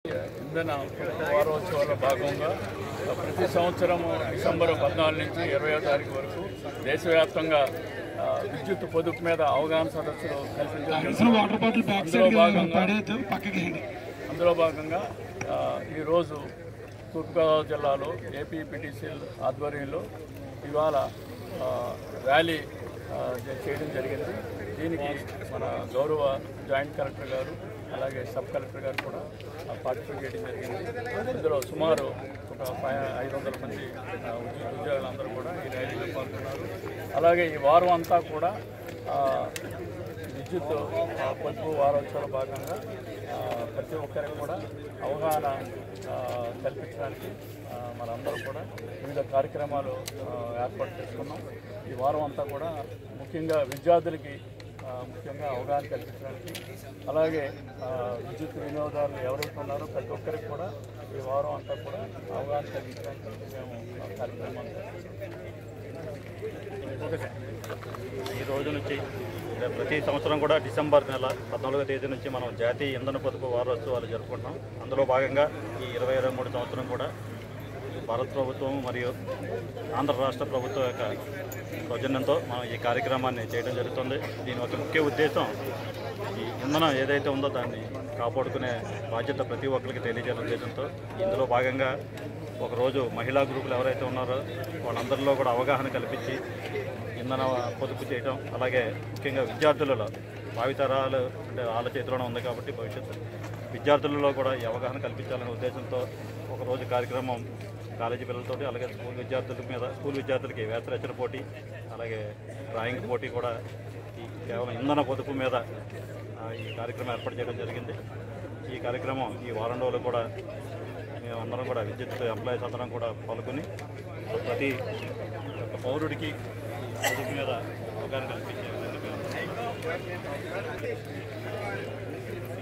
ఇంధన వారోత్సవాల భాగంగా ప్రతి సంవత్సరం డిసెంబర్ పద్నాలుగు నుంచి ఇరవయో తారీఖు వరకు దేశవ్యాప్తంగా ఆ, విద్యుత్ పొదుపు మీద అవగాహన సదస్సులు కల్పించడం వాటర్ బాటిల్ బ్యాక్ అందులో సైడ్ భాగంగా పడేయద్దు పక్కకి వేయండి. అందులో భాగంగా ఆ, ఈరోజు తూర్పుగోదావరి జిల్లాలో ఏపీపీటీసీఎల్ ఆధ్వర్యంలో ఇవాళ ఆ, ర్యాలీ ఆ, చే- చేయడం జరిగింది దీనికి మన గౌరవ జాయింట్ కలెక్టర్ గారు అలాగే సబ్ కలెక్టర్ గారు కూడా ఆ, పార్టిసిపేట్ చేయడం జరిగింది ఇందులో సుమారు ఒక ఫైవ్ ఐదు వందల మంది ఆ, ఉద్యోగ ఉద్యోగులందరూ కూడా ఈ ర్యాలీలో పాల్గొన్నారు అలాగే ఈ వారం అంతా కూడా ఆ, విద్యుత్ ఆ, పొదుపు వారోత్సవాల భాగంగా ఆ, ప్రతి ఒక్కరికి కూడా అవగాహన ఆ, కల్పించడానికి ఆ, మనందరూ కూడా వివిధ కార్యక్రమాలు ఆ, ఏర్పాటు చేసుకున్నాం ఈ వారం అంతా కూడా ముఖ్యంగా విద్యార్థులకి ఆ, ముఖ్యంగా అవగాహన కల్పించడానికి అలాగే ఆ, విద్యుత్ వినియోగదారులు ఎవరైతే ఉన్నారో ప్రతి ఒక్కరికి కూడా ఈ వారం అంతా కూడా అవగాహన కల్పించడానికి మేము ఆ కార్యక్రమాలు ఈ రోజు నుంచి ప్రతి సంవత్సరం కూడా డిసెంబర్ నెల పద్నాలుగో తేదీ నుంచి మనం జాతీయ ఇంధన పొదుపు వారోత్సవాలు జరుపుకుంటాం అందులో భాగంగా ఈ ఇరవై ఇరవై మూడు సంవత్సరం కూడా భారత ప్రభుత్వం మరియు ఆంధ్ర రాష్ట్ర ప్రభుత్వం యొక్క సౌజన్యంతో మనం ఈ కార్యక్రమాన్ని చేయడం జరుగుతుంది దీని యొక్క ముఖ్య ఉద్దేశం ఈ ఇంధనం ఏదైతే ఉందో దాన్ని కాపాడుకునే బాధ్యత ప్రతి ఒక్కరికి తెలియజేయడం ఉద్దేశంతో ఇందులో భాగంగా ఒకరోజు మహిళా గ్రూపులు ఎవరైతే ఉన్నారో వాళ్ళందరిలో కూడా అవగాహన కల్పించి ఇంధన పొదుపు చేయడం అలాగే ముఖ్యంగా విద్యార్థులలో భావితరాలు అంటే వాళ్ళ చేతిలోనే ఉంది కాబట్టి భవిష్యత్తు విద్యార్థులలో కూడా ఈ అవగాహన కల్పించాలనే ఉద్దేశంతో ఒకరోజు కార్యక్రమం కాలేజీ పిల్లలతోటి అలాగే స్కూల్ విద్యార్థుల మీద స్కూల్ విద్యార్థులకి వేసరచన పోటీ అలాగే డ్రాయింగ్ పోటీ కూడా ఈ కేవలం ఇంధన పొదుపు మీద ఆ, ఈ కార్యక్రమం ఏర్పాటు చేయడం జరిగింది ఈ కార్యక్రమం ఈ వారం రోజులు కూడా మేమందరం కూడా విద్యుత్ ఎంప్లాయీస్ అందరం కూడా పాల్గొని ప్రతి ఒక్క పౌరుడికి ఈ పొదుపు మీద అవగాహన కల్పించే విధంగా మేము